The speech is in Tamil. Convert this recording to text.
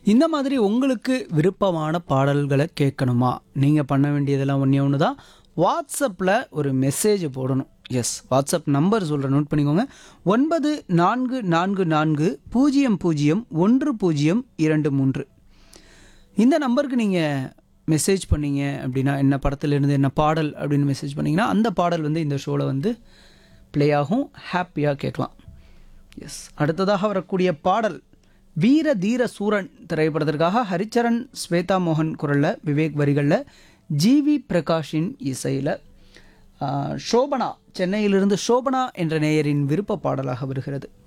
இந்த மாதிரி உங்களுக்கு விருப்பமான பாடல்களை கேட்கணுமா நீங்கள் பண்ண வேண்டியதெல்லாம் ஒன்றே ஒன்று தான் வாட்ஸ்அப்பில் ஒரு மெசேஜ் போடணும் எஸ் வாட்ஸ்அப் நம்பர் சொல்கிறேன் நோட் பண்ணிக்கோங்க ஒன்பது நான்கு நான்கு நான்கு பூஜ்ஜியம் பூஜ்ஜியம் ஒன்று பூஜ்ஜியம் இரண்டு மூன்று இந்த நம்பருக்கு நீங்கள் மெசேஜ் பண்ணீங்க அப்படின்னா என்ன படத்துலேருந்து என்ன பாடல் அப்படின்னு மெசேஜ் பண்ணீங்கன்னா அந்த பாடல் வந்து இந்த ஷோவில் வந்து ப்ளே ஆகும் ஹாப்பியாக கேட்கலாம் எஸ் அடுத்ததாக வரக்கூடிய பாடல் வீர தீர சூரன் திரைப்படத்திற்காக ஹரிச்சரன் ஸ்வேதா மோகன் குரலில் விவேக் வரிகளில் ஜிவி பிரகாஷின் இசையில் சோபனா சென்னையிலிருந்து சோபனா என்ற நேயரின் விருப்ப பாடலாக வருகிறது